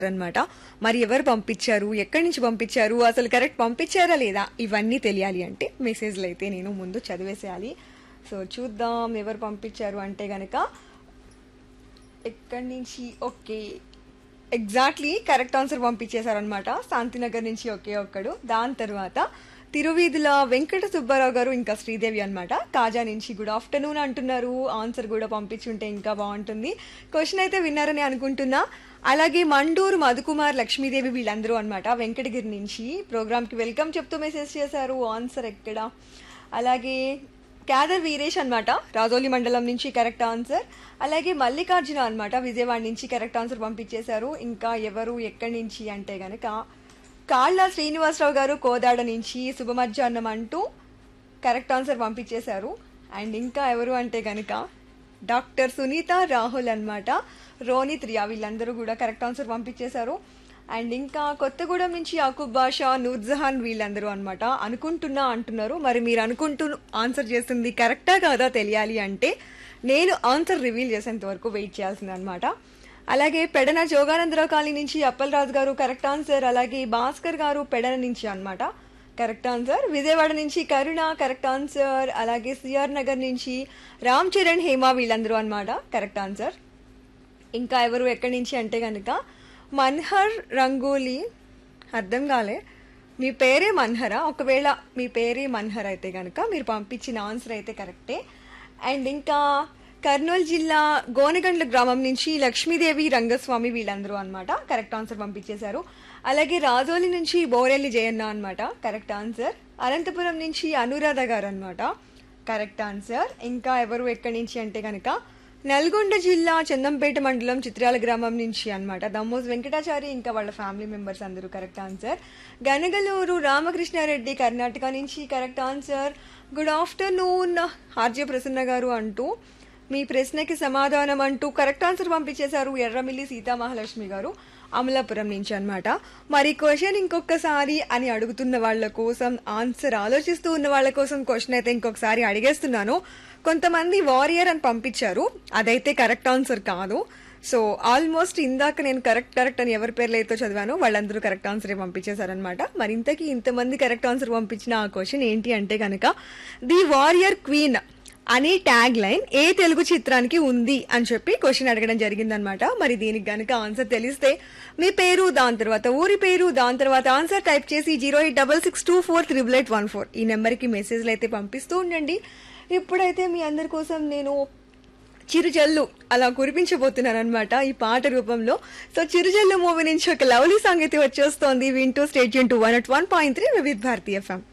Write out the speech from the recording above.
అనమాట మరి ఎవరు పంపించారు ఎక్కడి నుంచి పంపించారు అసలు కరెక్ట్ పంపించారా లేదా ఇవన్నీ తెలియాలి అంటే మెసేజ్లు అయితే నేను ముందు చదివేసేయాలి సో చూద్దాం ఎవరు పంపించారు అంటే గనక ఎక్కడి నుంచి ఓకే ఎగ్జాక్ట్లీ కరెక్ట్ ఆన్సర్ పంపించేశారనమాట శాంతినగర్ నుంచి ఒకే ఒక్కడు దాని తర్వాత తిరువీధుల వెంకట సుబ్బారావు గారు ఇంకా శ్రీదేవి అన్నమాట కాజా నుంచి గుడ్ ఆఫ్టర్నూన్ అంటున్నారు ఆన్సర్ కూడా పంపించుంటే ఇంకా బాగుంటుంది క్వశ్చన్ అయితే విన్నారని అనుకుంటున్నా అలాగే మండూరు మధుకుమార్ లక్ష్మీదేవి వీళ్ళందరూ అనమాట వెంకటగిరి నుంచి ప్రోగ్రామ్కి వెల్కమ్ చెప్తూ మెసేజ్ చేశారు ఆన్సర్ ఎక్కడ అలాగే క్యాదర్ వీరేష్ అన్నమాట రాజోలి మండలం నుంచి కరెక్ట్ ఆన్సర్ అలాగే మల్లికార్జున అన్నమాట విజయవాడ నుంచి కరెక్ట్ ఆన్సర్ పంపించేశారు ఇంకా ఎవరు ఎక్కడి నుంచి అంటే గనక కాళ్ళ శ్రీనివాసరావు గారు కోదాడ నుంచి శుభ మధ్యాహ్నం అంటూ కరెక్ట్ ఆన్సర్ పంపించేశారు అండ్ ఇంకా ఎవరు అంటే గనక డాక్టర్ సునీత రాహుల్ అన్నమాట రోనిత్ రియా వీళ్ళందరూ కూడా కరెక్ట్ ఆన్సర్ పంపించేశారు అండ్ ఇంకా కొత్తగూడెం నుంచి యాకూబ్ బాషా నూర్జహాన్ వీళ్ళందరూ అన్నమాట అనుకుంటున్నా అంటున్నారు మరి మీరు అనుకుంటూ ఆన్సర్ చేస్తుంది కరెక్టా కాదా తెలియాలి అంటే నేను ఆన్సర్ రివీల్ చేసేంత వరకు వెయిట్ చేయాల్సింది అనమాట అలాగే పెడన జోగానందరావు కాలనీ నుంచి అప్పలరాజు గారు కరెక్ట్ ఆన్సర్ అలాగే భాస్కర్ గారు పెడన నుంచి అన్నమాట కరెక్ట్ ఆన్సర్ విజయవాడ నుంచి కరుణ కరెక్ట్ ఆన్సర్ అలాగే సిఆర్ నగర్ నుంచి రామ్ చరణ్ హేమ వీళ్ళందరూ అన్నమాట కరెక్ట్ ఆన్సర్ ఇంకా ఎవరు ఎక్కడి నుంచి అంటే కనుక మన్హర్ రంగోలీ అర్థం కాలే మీ పేరే మన్హరా ఒకవేళ మీ పేరే మన్హర్ అయితే కనుక మీరు పంపించిన ఆన్సర్ అయితే కరెక్టే అండ్ ఇంకా కర్నూలు జిల్లా గోనగండ్ల గ్రామం నుంచి లక్ష్మీదేవి రంగస్వామి వీళ్ళందరూ అన్నమాట కరెక్ట్ ఆన్సర్ పంపించేశారు అలాగే రాజోలి నుంచి బోరెల్లి జయన్న అన్నమాట కరెక్ట్ ఆన్సర్ అనంతపురం నుంచి అనురాధ గారు అనమాట కరెక్ట్ ఆన్సర్ ఇంకా ఎవరు ఎక్కడి నుంచి అంటే కనుక నల్గొండ జిల్లా చందంపేట మండలం చిత్రాల గ్రామం నుంచి అన్నమాట దమ్మోజ్ వెంకటాచారి ఇంకా వాళ్ళ ఫ్యామిలీ మెంబర్స్ అందరూ కరెక్ట్ ఆన్సర్ గనగలూరు రామకృష్ణారెడ్డి కర్ణాటక నుంచి correct answer good afternoon RJ Prasanna garu అంటూ మీ ప్రశ్నకి సమాధానం అంటూ కరెక్ట్ ఆన్సర్ పంపించేశారు ఎర్రమిల్లి సీతామహాలక్ష్మి గారు అమలాపురం నుంచి అన్నమాట మరి క్వశ్చన్ ఇంకొకసారి అని అడుగుతున్న వాళ్ళ కోసం ఆన్సర్ ఆలోచిస్తూ ఉన్న వాళ్ళ కోసం క్వశ్చన్ అయితే ఇంకొకసారి అడిగేస్తున్నాను కొంతమంది వారియర్ అని పంపించారు అదైతే కరెక్ట్ ఆన్సర్ కాదు సో ఆల్మోస్ట్ ఇందాక నేను కరెక్ట్ కరెక్ట్ అని ఎవరి పేర్లు అయితే చదివానో వాళ్ళందరూ కరెక్ట్ ఆన్సరే పంపించేశారనమాట మరి ఇంతకీ ఇంతమంది కరెక్ట్ ఆన్సర్ పంపించిన ఆ క్వశ్చన్ ఏంటి అంటే కనుక ది వారియర్ క్వీన్ అనే ట్యాగ్ లైన్ ఏ తెలుగు చిత్రానికి ఉంది అని చెప్పి క్వశ్చన్ అడగడం జరిగిందనమాట మరి దీనికి గనుక ఆన్సర్ తెలిస్తే మీ పేరు దాని తర్వాత ఊరి పేరు దాని తర్వాత ఆన్సర్ టైప్ చేసి zero eight double six two four triple eight one four ఈ నెంబర్కి మెసేజ్లు అయితే పంపిస్తూ ఉండండి ఇప్పుడైతే మీ అందరి కోసం నేను చిరుజల్లు అలా కురిపించబోతున్నాను అనమాట ఈ పాట రూపంలో సో చిరుజల్లు మూవీ నుంచి ఒక లవ్లీ సాంగ్ అయితే వచ్చేస్తోంది వింటూ స్టేట్ టు one nought one point three Vividh Bharati FM